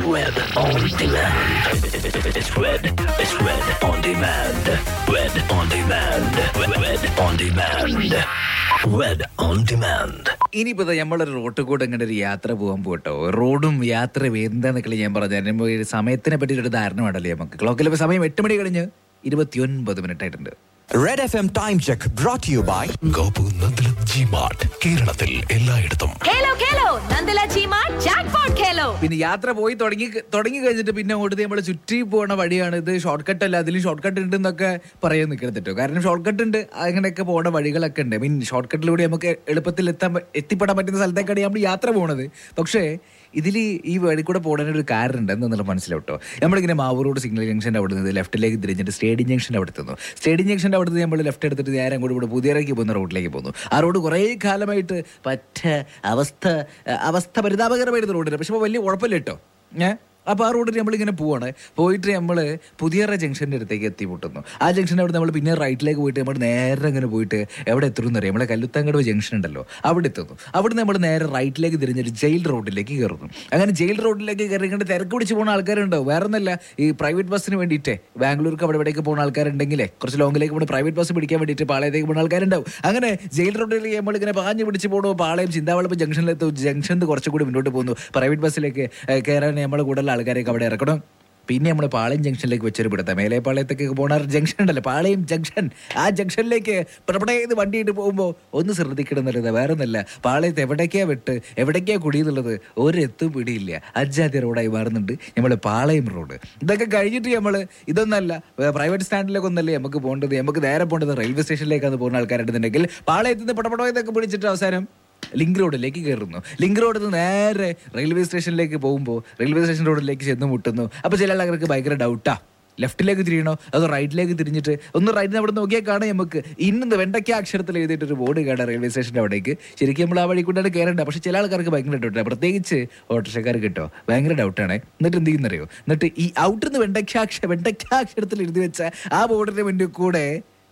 Red on demand. It's red. It's red on demand. Red on demand. Red, red on demand. Red on demand. ഇനിയിപ്പോ ദാ നമ്മളൊരു rote കൂടെ ഇങ്ങനെ ഒരു യാത്ര പോകാൻ പോട്ടോ റോഡും യാത്രയും എന്താന്നൊക്കെ ഞാൻ പറഞ്ഞു ഒരു സമയത്തിനെ പറ്റി ഒരു ധാരണ വേണ്ടല്ലേ നമുക്ക് ക്ലോക്കിൽ ഇപ്പൊ സമയം എട്ട് മണി കഴിഞ്ഞ് ഇരുപത്തിയൊൻപത് മിനിറ്റ് ആയിട്ടുണ്ട് Red F M time check brought you by Gopu Nandanam G Mart കേരളത്തിൽ എല്ലായിടത്തും ഖേലോ ഖേലോ നന്ദല ചീമാ ജാക്ക്പോട്ട് ഖേലോ പിന്നെ യാത്ര പോയി തുടങ്ങി തുടങ്ങി കഴിഞ്ഞിട്ട് പിന്നെ ഓടുന്നത് നമ്മൾ ചുറ്റി പോണ വഴിയാണ് ഇത് ഷോർട്ട് കട്ട് അല്ല അതിൽ ഷോർട്ട് കട്ട് ഉണ്ട് എന്നൊക്കെ പറയാൻ നിൽക്കരുത് കാരണം ഷോർട്ട് കട്ട് ഉണ്ട് അങ്ങനെയൊക്കെ പോണ വഴികളൊക്കെ ഉണ്ട് മീൻ ഷോർട്ട് കട്ടിലൂടെ നമുക്ക് എളുപ്പത്തിൽ എത്താൻ പ- എത്തിപ്പെടാൻ പറ്റുന്ന സ്ഥലത്തേക്കാണ് നമ്മൾ യാത്ര പോണത് പക്ഷേ ഇതിൽ ഈ വഴി കൂടെ പോകാനൊരു ഒരു കാരണം ഉണ്ട് എന്നുള്ളത് മനസ്സിലാവും കേട്ടോ നമ്മളിങ്ങനെ മാവൂർ റോഡ് സിഗ്നൽ ജംഗ്ഷൻ്റെ അവിടെ നിന്ന് ലെഫ്റ്റിലേക്ക് തിരിഞ്ഞിട്ട് സ്റ്റേഡിയം ജംഗ്ഷൻ്റെ അവിടെ എത്തുന്നു സ്റ്റേഡിയം ജംഗ്ഷൻ്റെ അവിടെ നിന്ന് നമ്മൾ ലെഫ്റ്റ് എടുത്തിട്ട് നേരെ അങ്ങോട്ട് ഇവിടെ പുതിയറയ്ക്ക് പോകുന്ന റോഡിലേക്ക് പോകുന്നു ആ റോഡ് കുറേ കാലമായിട്ട് പറ്റ അവസ്ഥ അവസ്ഥ പരിതാപകരമായിരുന്ന റോഡില്ല പക്ഷെ ഇപ്പോൾ വലിയ കുഴപ്പമില്ല കേട്ടോ ഏഹ് അപ്പോൾ ആ റോഡിൽ നമ്മളിങ്ങനെ പോവാണ് പോയിട്ട് നമ്മൾ പുതിയറ ജംഗ്ഷൻ്റെ അടുത്തേക്ക് എത്തിമുട്ടുന്നു ആ ജംഗ്ഷൻ്റെ അവിടെ നമ്മൾ പിന്നെ റൈറ്റിലേക്ക് പോയിട്ട് നമ്മൾ നേരെ അങ്ങനെ പോയിട്ട് എവിടെ എത്തുന്നു അറിയാം നമ്മളെ കല്ലുത്താങ്കടവ് ജംഗ്ഷൻ ഉണ്ടല്ലോ അവിടെ എത്തുന്നു അവിടെ നമ്മൾ നേരെ റൈറ്റിലേക്ക് തിരിഞ്ഞൊരു ജയിൽ റോഡിലേക്ക് കയറുന്നു അങ്ങനെ ജയിൽ റോഡിലേക്ക് കയറി കണ്ട് തിരക്ക് പിടിച്ച് പോകുന്ന ആൾക്കാരുണ്ടാവും വേറെ ഒന്നല്ല ഈ പ്രൈവറ്റ് ബസ്സിന് വേണ്ടിയിട്ട് ബാംഗ്ലൂർക്ക് അവിടെ ഇവിടേക്ക് പോകുന്ന ആൾക്കാരുണ്ടെങ്കിലേ കുറച്ച് ലോങ്ങിലേക്ക് പോകുന്ന പ്രൈവറ്റ് ബസ് പിടിക്കാൻ വേണ്ടിയിട്ട് പാളയത്തേക്ക് പോകുന്ന ആൾക്കാരുണ്ടാവും അങ്ങനെ ജയിൽ റോഡിലേക്ക് നമ്മൾ ഇങ്ങനെ പാഞ്ഞ് പിടിച്ച് പോകണു പാളയം ചിന്താവളപ്പ് ജംഗ്ഷനിലെത്തും ജംഗ്ഷനിൽ കുറച്ചുകൂടി മുന്നോട്ട് പോകുന്നു പ്രൈവറ്റ് ബസ്സിലേക്ക് ഏഹ്, കയറാൻ നമ്മുടെ കൂടുതൽ ആൾക്കാരെയൊക്കെ അവിടെ ഇറക്കണം പിന്നെ നമ്മൾ പാളയം ജംഗ്ഷനിലേക്ക് വെച്ചൊരു പിടുത്തം മേലെ പാളയത്തേക്ക് പോണ ജംഗ്ഷൻ ഉണ്ടല്ലോ പാളയം ജംഗ്ഷൻ ആ ജംഗ്ഷനിലേക്ക് പ്രപടേത് വണ്ടിയിട്ട് പോകുമ്പോൾ ഒന്ന് ശ്രദ്ധിക്കണം എന്നുള്ളത് വേറെ ഒന്നല്ല പാളയത്ത് എവിടേക്കാ വിട്ട് എവിടേക്കാ കുടിയെന്നുള്ളത് ഒരെത്തും പിടിയില്ല അജാതി റോഡായി മാറുന്നുണ്ട് നമ്മൾ പാളയം റോഡ് ഇതൊക്കെ കഴിഞ്ഞിട്ട് നമ്മൾ ഇതൊന്നല്ല പ്രൈവറ്റ് സ്റ്റാൻഡിലേക്ക് ഒന്നല്ലേ നമുക്ക് പോകേണ്ടത് നമുക്ക് നേരെ പോകേണ്ടത് റെയിൽവേ സ്റ്റേഷനിലേക്കാണ് പോകുന്ന ആൾക്കാരുണ്ടെന്നുണ്ടെങ്കിൽ പാളയത്ത് നിന്ന് പടപടോയതൊക്കെ പിടിച്ചിട്ട് അവസാനം ലിങ്ക് റോഡിലേക്ക് കയറുന്നു ലിങ്ക് റോഡിൽ നിന്ന് നേരെ റെയിൽവേ സ്റ്റേഷനിലേക്ക് പോകുമ്പോൾ റെയിൽവേ സ്റ്റേഷൻ റോഡിലേക്ക് ചെന്ന് മുട്ടുന്നു അപ്പോൾ ചില ആൾക്കാർക്ക് ഭയങ്കര ഡൗട്ടാ ലെഫ്റ്റിലേക്ക് തിരിയണോ അതോ റൈറ്റിലേക്ക് തിരിഞ്ഞിട്ട് ഒന്ന് റൈറ്റിന് അവിടെ നോക്കിയാൽ കാണാം നമുക്ക് ഇന്ന് വെണ്ടയ്ക്ക അക്ഷരത്തിൽ എഴുതിയിട്ട് ഒരു ബോർഡ് കാണാം റെയിൽവേ സ്റ്റേഷൻ്റെ അവിടേക്ക് ശരിക്കും നമ്മൾ ആ വഴി കൊണ്ടാണ് കയറേണ്ടത് പക്ഷേ ചില ആൾക്കാർക്ക് ഭയങ്കര ഡൗട്ടാണ് പ്രത്യേകിച്ച് ഓട്ടോറിക്ഷക്കാർ കിട്ടോ ഭയങ്കര ഡൗട്ടാണ് എന്നിട്ട് എന്ത് ചെയ്യുന്നറിയോ എന്നിട്ട് ഈ ഔട്ടിൽ നിന്ന് വെണ്ടയ്ക്കാക്ഷ വെണ്ടയ്ക്കാക്ഷരത്തിൽ എഴുതി വെച്ച ആ ബോർഡിന്റെ മുന്നിൽ കൂടെ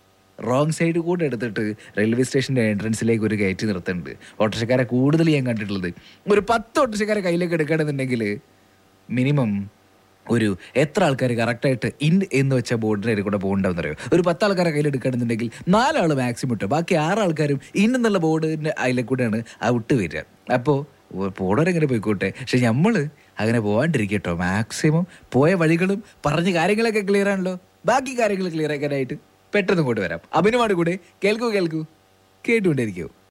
റോങ് സൈഡ് കൂടെ എടുത്തിട്ട് റെയിൽവേ സ്റ്റേഷൻ്റെ എൻട്രൻസിലേക്ക് ഒരു കയറ്റി നിർത്തുന്നുണ്ട് ഓട്ടോറിക്ഷക്കാരെ കൂടുതൽ ഞാൻ കണ്ടിട്ടുള്ളത് ഒരു പത്ത് ഓട്ടോറിക്ഷക്കാരെ കയ്യിലേക്ക് എടുക്കുകയാണെന്നുണ്ടെങ്കിൽ മിനിമം ഒരു എത്ര ആൾക്കാർ കറക്റ്റായിട്ട് ഇൻ എന്ന് വെച്ച ബോർഡിൻ്റെ അടിയിൽ കൂടെ പോകണ്ടാവുന്ന അറിയോ ഒരു പത്ത് ആൾക്കാരെ കയ്യിൽ എടുക്കുകയാണെന്നുണ്ടെങ്കിൽ നാലാൾ മാക്സിമം ഇട്ടു ബാക്കി ആറ് ആൾക്കാരും ഇൻ എന്നുള്ള ബോർഡിൻ്റെ അതിലെ കൂടെയാണ് ഔട്ട് വരിക അപ്പോൾ പോണവരെങ്ങനെ പോയിക്കോട്ടെ പക്ഷെ നമ്മൾ അങ്ങനെ പോകാണ്ടിരിക്കട്ടോ മാക്സിമം പോയ വഴികളും പറഞ്ഞ കാര്യങ്ങളൊക്കെ ക്ലിയർ ആണല്ലോ ബാക്കി കാര്യങ്ങൾ ക്ലിയർ ആക്കാനായിട്ട് പെട്ടെന്ന് ഇങ്ങോട്ട് വരാം അഭിനവാട് കൂടെ കേൾക്കൂ കേൾക്കൂ കേട്ടുകൊണ്ടിരിക്കൂ